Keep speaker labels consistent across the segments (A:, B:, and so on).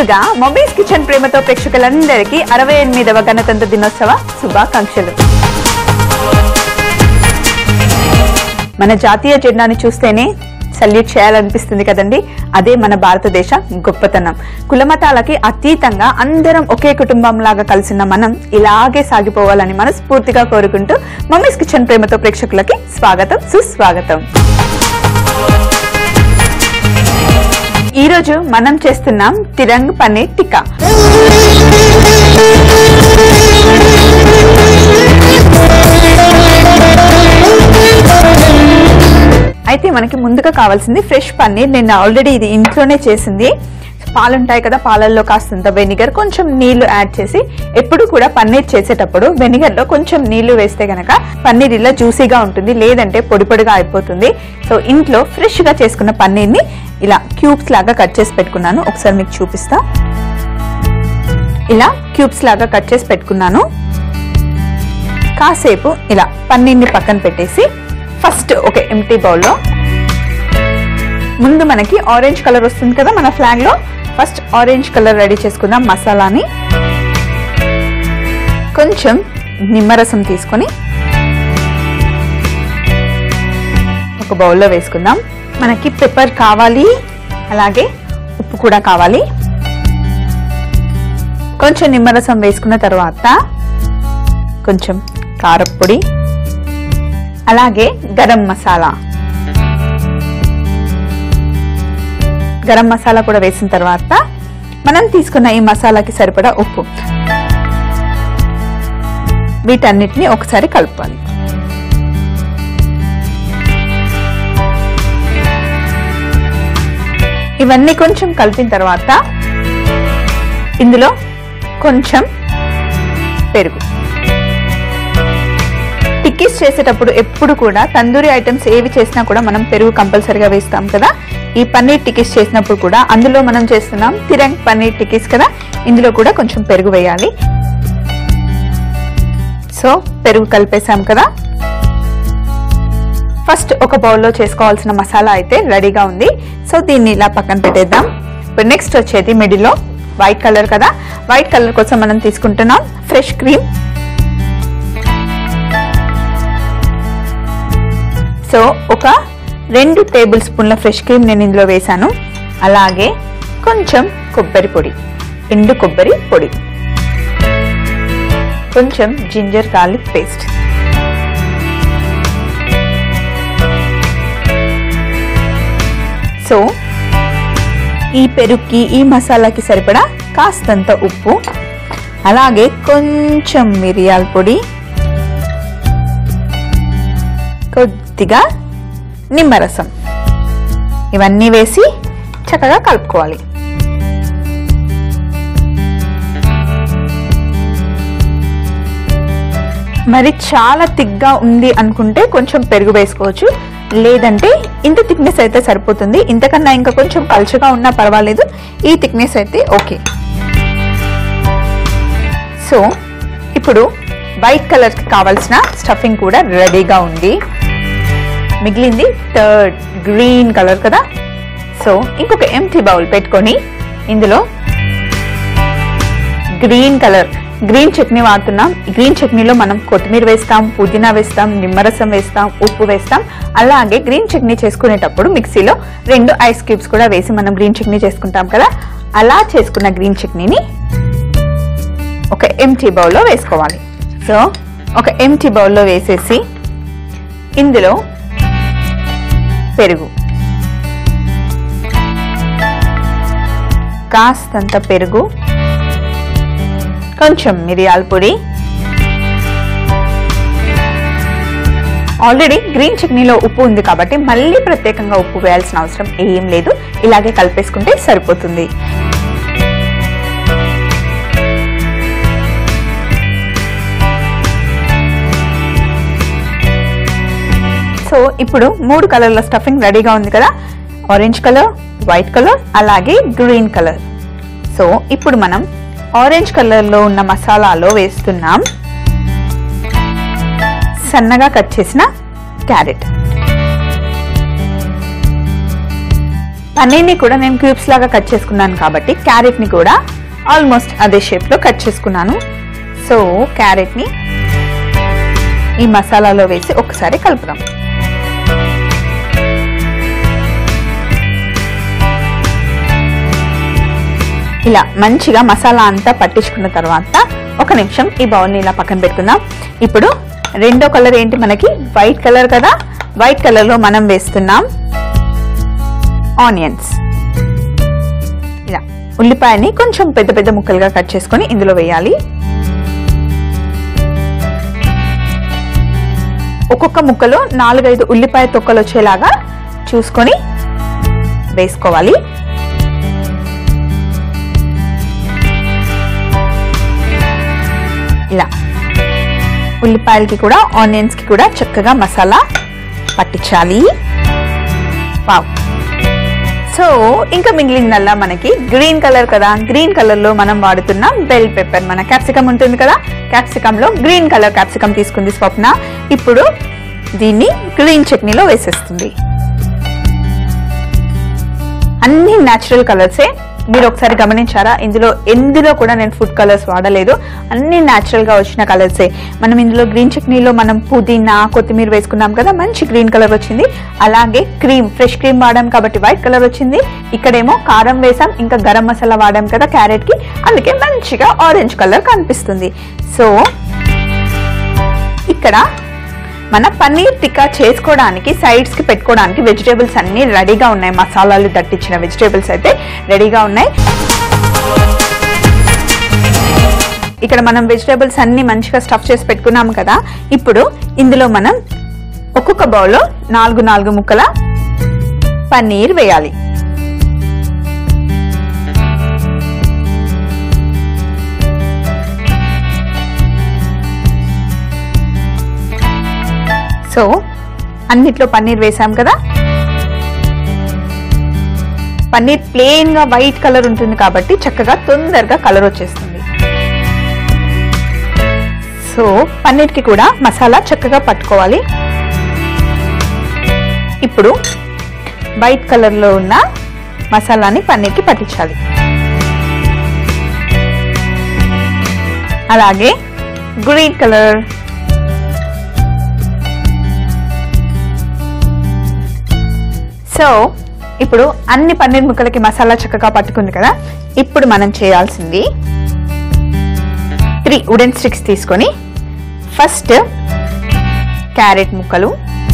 A: ముందుగా mobiles kitchen ప్రేమతో ప్రేక్షకులందరికీ అరవై ఎనిమిదవ గణతంత్ర దినోత్సవ శుభాకాంక్షలు మన జాతీయ జెండాని చూస్తేనే సల్యూట్ చేయాలనిపిస్తుంది కదండి అదే మన భారతదేశ గొప్పతనం కులమతాలకి అతీతంగా అందరం ఒకే కుటుంబం లాగా కలిసిన మనం ఇలాగే సాగిపోవాలని మనస్ఫూర్తిగా కోరుకుంటూ మమ్మీస్ కిచెన్ ప్రేమతో ప్రేక్షకులకి స్వాగతం సుస్వాగతం ఈ రోజు మనం చేస్తున్నాం తిరంగ్ పన్నీర్ టిక్కా అయితే మనకి ముందుగా కావాల్సింది ఫ్రెష్ పన్నీర్ నేను ఆల్రెడీ ఇది ఇంట్లోనే చేసింది పాలు ఉంటాయి కదా పాలల్లో కాస్తంత వెనిగర్ కొంచెం నీళ్లు యాడ్ చేసి ఎప్పుడు కూడా పన్నీర్ చేసేటప్పుడు వెనిగర్ లో కొంచెం నీళ్లు వేస్తే గనక పన్నీర్ ఇలా జ్యూసీగా ఉంటుంది లేదంటే పొడి పొడిగా అయిపోతుంది సో ఇంట్లో ఫ్రెష్ గా చేసుకున్న పన్నీర్ ని ఇలా క్యూబ్స్ లాగా కట్ చేసి పెట్టుకున్నాను ఒకసారి మీకు చూపిస్తా ఇలా క్యూబ్స్ లాగా కట్ చేసి పెట్టుకున్నాను కాసేపు ఇలా పన్నీర్ని పక్కన పెట్టేసి ఫస్ట్ ఒక ఎంటీ బౌల్లో ముందు మనకి ఆరెంజ్ కలర్ వస్తుంది కదా మన ఫ్లాగ్ లో ఫస్ట్ ఆరెంజ్ కలర్ రెడీ చేసుకుందాం మసాలాని కొంచెం నిమ్మరసం తీసుకొని ఒక బౌల్లో వేసుకుందాం మనకి పెప్పర్ కావాలి అలాగే ఉప్పు కూడా కావాలి కొంచెం నిమ్మరసం వేసుకున్న తర్వాత కొంచెం కారప్పొడి అలాగే గరం మసాలా గరం మసాలా కూడా వేసిన తర్వాత మనం తీసుకున్న ఈ మసాలాకి సరిపడా ఉప్పు వీటన్నిటిని ఒకసారి కలుపుకోవాలి ఇవన్నీ కొంచెం కలిపిన తర్వాత ఇందులో కొంచెం పెరుగు టిక్కీస్ చేసేటప్పుడు ఎప్పుడు కూడా తందూరి ఐటమ్స్ ఏవి చేసినా కూడా మనం పెరుగు కంపల్సరిగా వేస్తాం కదా ఈ పన్నీర్ టిక్కీస్ చేసినప్పుడు కూడా అందులో మనం చేస్తున్నాం తిరంగ్ పన్నీర్ టిక్కీస్ కదా ఇందులో కూడా కొంచెం పెరుగు వేయాలి సో పెరుగు కలిపేసాం కదా ఫస్ట్ ఒక బౌల్లో చేసుకోవాల్సిన మసాలా అయితే రెడీగా ఉంది సో దీన్ని ఇలా పక్కన పెట్టేద్దాం ఇప్పుడు నెక్స్ట్ వచ్చేది మిడిల్లో వైట్ కలర్ కదా వైట్ కలర్ కోసం మనం తీసుకుంటున్నాం ఫ్రెష్ క్రీమ్ సో ఒక రెండు టేబుల్ స్పూన్ల ఫ్రెష్ క్రీమ్ నేను ఇందులో వేశాను అలాగే కొంచెం కొబ్బరి పొడి ఎండు కొబ్బరి పొడి కొంచెం జింజర్ గార్లిక్ పేస్ట్ సో ఈ పెరుగుకి ఈ మసాలాకి సరిపడా కాస్తంత ఉప్పు అలాగే కొంచెం మిరియాల పొడి కొద్దిగా నిమ్మరసం ఇవన్నీ వేసి చక్కగా కలుపుకోవాలి మరి చాలా తిగ్గా ఉంది అనుకుంటే కొంచెం పెరుగు వేసుకోవచ్చు లేదంటే ఇంత థిక్నెస్ అయితే సరిపోతుంది ఇంతకన్నా ఇంకా కొంచెం పలుచగా ఉన్నా పర్వాలేదు ఈ థిక్నెస్ అయితే ఓకే సో ఇప్పుడు వైట్ కలర్కి కావాల్సిన స్టఫింగ్ కూడా రెడీగా ఉంది మిగిలింది థర్డ్ గ్రీన్ కలర్ కదా సో ఇంకొక ఎంటీ బౌల్ పెట్టుకొని ఇందులో గ్రీన్ కలర్ గ్రీన్ చట్నీ వాడుతున్నాం గ్రీన్ చట్నీలో మనం కొత్తిమీర వేస్తాం పుదీనా వేస్తాం నిమ్మరసం వేస్తాం ఉప్పు వేస్తాం అలాగే గ్రీన్ చట్నీ చేసుకునేటప్పుడు మిక్సీలో రెండు ఐస్ క్యూబ్స్ కూడా వేసి మనం గ్రీన్ చట్నీ చేసుకుంటాం కదా అలా చేసుకున్న గ్రీన్ చట్నీని ఒక ఎంటీ బౌల్లో వేసుకోవాలి సో ఒక ఎంటీ బౌల్లో వేసేసి ఇందులో పెరుగు కాస్తంత పెరుగు కొంచెం మిరియాల పొడి ఆల్రెడీ గ్రీన్ చట్నీలో ఉప్పు ఉంది కాబట్టి మళ్ళీ ప్రత్యేకంగా ఉప్పు వేయాల్సిన అవసరం ఏం లేదు ఇలాగే కలిపేసుకుంటే సరిపోతుంది సో ఇప్పుడు మూడు కలర్ల స్టఫింగ్ రెడీగా ఉంది కదా ఆరెంజ్ కలర్ వైట్ కలర్ అలాగే గ్రీన్ కలర్ సో ఇప్పుడు మనం ఆరెంజ్ కలర్లో ఉన్న మసాలాలో వేస్తున్నాం సన్నగా కట్ చేసిన క్యారెట్ పన్నీర్ని కూడా నేను క్యూబ్స్ లాగా కట్ చేసుకున్నాను కాబట్టి క్యారెట్ని కూడా ఆల్మోస్ట్ అదే షేప్లో కట్ చేసుకున్నాను సో క్యారెట్ని ఈ మసాలాలో వేసి ఒకసారి కలుపుదాం ఇలా మంచిగా మసాలా అంతా పట్టించుకున్న తర్వాత ఒక నిమిషం ఈ బౌల్ని ఇలా పక్కన పెట్టుకుందాం ఇప్పుడు రెండో కలర్ ఏంటి మనకి వైట్ కలర్ కదా వైట్ కలర్లో మనం వేస్తున్నాం ఆనియన్స్ ఇలా ఉల్లిపాయని కొంచెం పెద్ద పెద్ద ముక్కలుగా కట్ చేసుకొని ఇందులో వేయాలి ఒక్కొక్క ముక్కలో నాలుగైదు ఉల్లిపాయ తొక్కలు వచ్చేలాగా చూసుకొని వేసుకోవాలి ఇలా ఉల్లిపాయలకి కూడా ఆనియన్స్కి కూడా చక్కగా మసాలా పట్టించాలి వావ్ సో ఇంకా మిగిలిందల్లా మనకి గ్రీన్ కలర్ కదా గ్రీన్ కలర్ లో మనం వాడుతున్న బెల్ పెప్పర్ మన క్యాప్సికమ్ ఉంటుంది కదా క్యాప్సికమ్ లో గ్రీన్ కలర్ క్యాప్సికమ్ తీసుకుంది స్వప్న ఇప్పుడు దీన్ని గ్రీన్ చట్నీలో వేసేస్తుంది అన్ని న్యాచురల్ కలర్సే మీరు ఒకసారి గమనించారా ఇందులో ఎందులో కూడా నేను ఫుడ్ కలర్స్ వాడలేదు అన్ని న్యాచురల్ గా వచ్చిన కలర్సే మనం ఇందులో గ్రీన్ చట్నీలో మనం పుదీనా కొత్తిమీర వేసుకున్నాం కదా మంచి గ్రీన్ కలర్ వచ్చింది అలాగే క్రీమ్ ఫ్రెష్ క్రీమ్ వాడాం కాబట్టి వైట్ కలర్ వచ్చింది ఇక్కడేమో కారం వేసాం ఇంకా గరం మసాలా వాడాం కదా క్యారెట్ కి అందుకే మంచిగా ఆరెంజ్ కలర్ కనిపిస్తుంది సో ఇక్కడ మన పన్నీర్ టిక్కా చేసుకోవడానికి సైడ్స్ కి పెట్టుకోవడానికి వెజిటేబుల్స్ అన్ని రెడీగా ఉన్నాయి మసాలాలు దట్టించిన వెజిటేబుల్స్ అయితే రెడీగా ఉన్నాయి ఇక్కడ మనం వెజిటేబుల్స్ అన్ని మంచిగా స్టఫ్ చేసి పెట్టుకున్నాం కదా ఇప్పుడు ఇందులో మనం ఒక్కొక్క బౌల్లో నాలుగు నాలుగు ముక్కల పన్నీర్ వేయాలి సో అన్నిట్లో పన్నీర్ వేసాం కదా పన్నీర్ ప్లెయిన్ గా వైట్ కలర్ ఉంటుంది కాబట్టి చక్కగా తొందరగా కలర్ వచ్చేస్తుంది సో పన్నీర్ కి కూడా మసాలా చక్కగా పట్టుకోవాలి ఇప్పుడు వైట్ కలర్ లో ఉన్న మసాలాని పన్నీర్ కి పట్టించాలి అలాగే గ్రీన్ కలర్ సో ఇప్పుడు అన్ని పన్నీర్ ముక్కలకి మసాలా చక్కగా పట్టుకుంది కదా ఇప్పుడు మనం చేయాల్సింది త్రీ వుడెన్ స్టిక్స్ తీసుకొని ఫస్ట్ క్యారెట్ ముక్కలు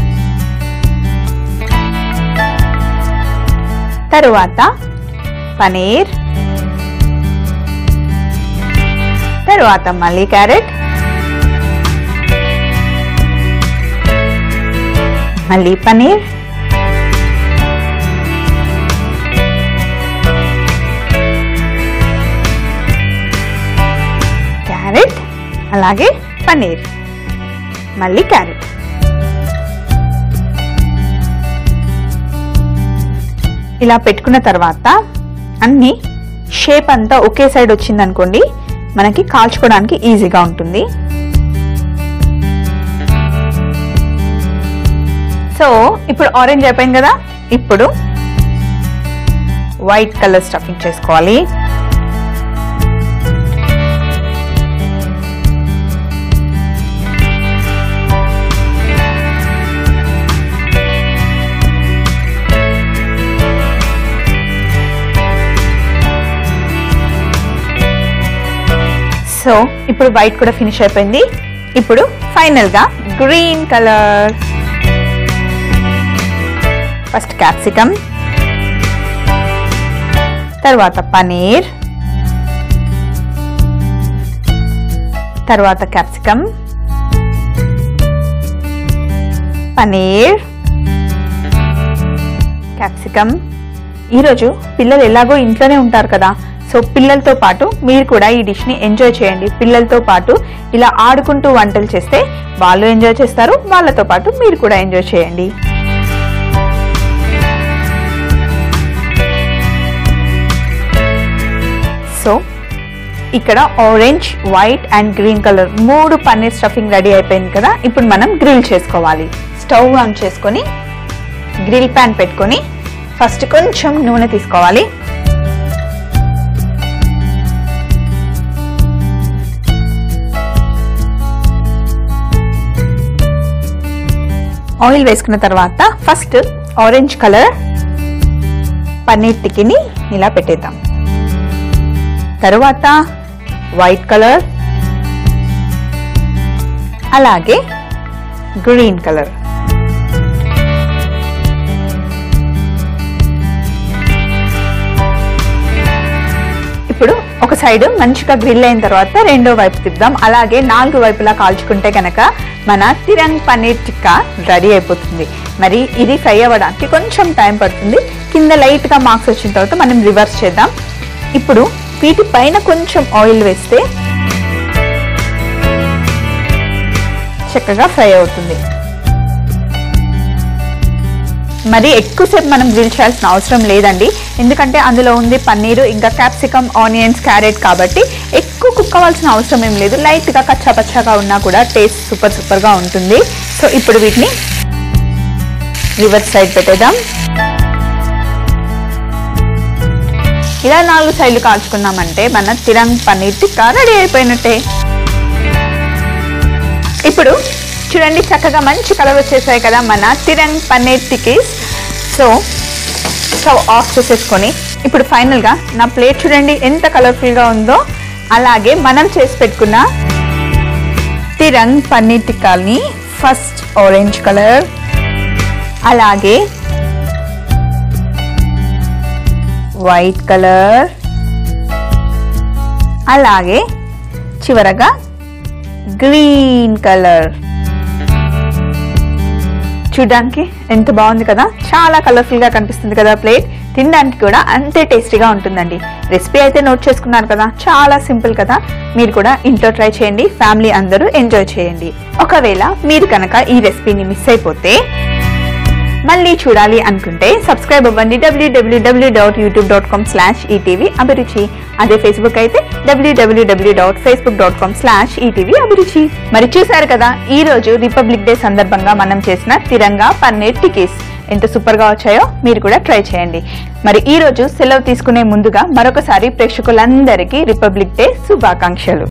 A: తరువాత పనీర్ తరువాత మళ్ళీ క్యారెట్ మళ్ళీ పనీర్ క్యారెట్ అలాగే పన్నీర్ మళ్ళీ క్యారెట్ ఇలా పెట్టుకున్న తర్వాత అన్ని షేప్ అంతా ఒకే సైడ్ వచ్చింది అనుకోండి మనకి కాల్చుకోవడానికి ఈజీగా ఉంటుంది సో ఇప్పుడు ఆరెంజ్ అయిపోయింది కదా ఇప్పుడు వైట్ కలర్ స్టఫింగ్ చేసుకోవాలి సో ఇప్పుడు వైట్ కూడా ఫినిష్ అయిపోయింది ఇప్పుడు ఫైనల్ గా గ్రీన్ కలర్ ఫస్ట్ క్యాప్సికమ్ తర్వాత పనీర్ తర్వాత క్యాప్సికమ్ పనీర్ క్యాప్సికమ్ ఈరోజు పిల్లలు ఎలాగో ఇంట్లోనే ఉంటారు కదా సో పిల్లలతో పాటు మీరు కూడా ఈ డిష్ని ఎంజాయ్ చేయండి పిల్లలతో పాటు ఇలా ఆడుకుంటూ వంటలు చేస్తే వాళ్ళు ఎంజాయ్ చేస్తారు వాళ్ళతో పాటు మీరు కూడా ఎంజాయ్ చేయండి సో ఇక్కడ orange white and green colour మూడు పన్నీర్ స్టఫింగ్ రెడీ అయిపోయింది కదా ఇప్పుడు మనం గ్రిల్ చేసుకోవాలి స్టవ్ ఆన్ చేసుకొని గ్రిల్ ప్యాన్ పెట్టుకొని ఫస్ట్ కొంచెం నూనె తీసుకోవాలి ఆయిల్ వేసుకున్న తర్వాత ఫస్ట్ ఆరెంజ్ కలర్ పన్నీర్ టిక్కిని ఇలా పెట్టేద్దాం తరువాత వైట్ కలర్ అలాగే గ్రీన్ కలర్ ఇప్పుడు ఒక సైడ్ మంచిగా గ్రిల్ అయిన తర్వాత రెండో వైపు తిప్పుదాం అలాగే నాలుగు వైపులా కాల్చుకుంటే కనుక మన తిరంగ్ పన్నీర్ టిక్కా రెడీ అయిపోతుంది మరి ఇది ఫ్రై అవ్వడానికి కొంచెం టైం పడుతుంది కింద లైట్గా మార్క్స్ వచ్చిన తర్వాత మనం రివర్స్ చేద్దాం ఇప్పుడు వీటి పైన కొంచెం ఆయిల్ వేస్తే చక్కగా ఫ్రై అవుతుంది మరి ఎక్కువసేపు మనం గ్రిల్ చేయాల్సిన అవసరం లేదండి ఎందుకంటే అందులో ఉంది పన్నీరు ఇంకా క్యాప్సికమ్ ఆనియన్స్ క్యారెట్ కాబట్టి ఎక్కువ కుక్ అవ్వాల్సిన అవసరం ఏం లేదు లైట్గా కచ్చా పచ్చాగా ఉన్నా కూడా టేస్ట్ సూపర్ సూపర్గా ఉంటుంది సో ఇప్పుడు వీటిని రివర్స్ సైడ్ పెట్టేద్దాం ఇలా నాలుగు సైడ్లు కాల్చుకున్నామంటే మన తిరంగ్ పన్నీర్ టిక్కా రెడీ అయిపోయినట్టే ఇప్పుడు చూడండి చక్కగా మంచి కలర్ వచ్చేసాయి కదా మన tiranga paneer tikkis so stove off చేసేసుకొని ఇప్పుడు ఫైనల్గా నా ప్లేట్ చూడండి ఎంత కలర్ఫుల్గా ఉందో అలాగే మనం చేసి పెట్టుకున్న తిరంగ్ పన్నీర్ టిక్కాల్ని ఫస్ట్ ఆరెంజ్ కలర్ అలాగే వైట్ కలర్ అలాగే చివరగా గ్రీన్ కలర్ చూడడానికి ఎంత బాగుంది కదా చాలా కలర్ఫుల్ గా కనిపిస్తుంది కదా ప్లేట్ తినడానికి కూడా అంతే టేస్టీగా ఉంటుందండి రెసిపీ అయితే నోట్ చేసుకున్నారు కదా చాలా సింపుల్ కదా మీరు కూడా ఇంట్లో ట్రై చేయండి ఫ్యామిలీ అందరూ ఎంజాయ్ చేయండి ఒకవేళ మీరు కనుక ఈ రెసిపీని మిస్ అయిపోతే మళ్ళీ చూడాలి అనుకుంటే సబ్స్క్రైబ్ అవ్వండి WWW dot YouTube dot com slash ETV Abhiruchi అదే ఫేస్బుక్ అయితే WWW dot Facebook dot com slash ETV Abhiruchi మరి చూసారు కదా ఈ రోజు రిపబ్లిక్ డే సందర్భంగా మనం చేసిన తిరంగా పన్నీర్ టికీస్ ఎంత సూపర్ గా వచ్చాయో మీరు కూడా ట్రై చేయండి మరి ఈ రోజు సెలవు తీసుకునే ముందుగా మరొకసారి ప్రేక్షకులందరికీ రిపబ్లిక్ డే శుభాకాంక్షలు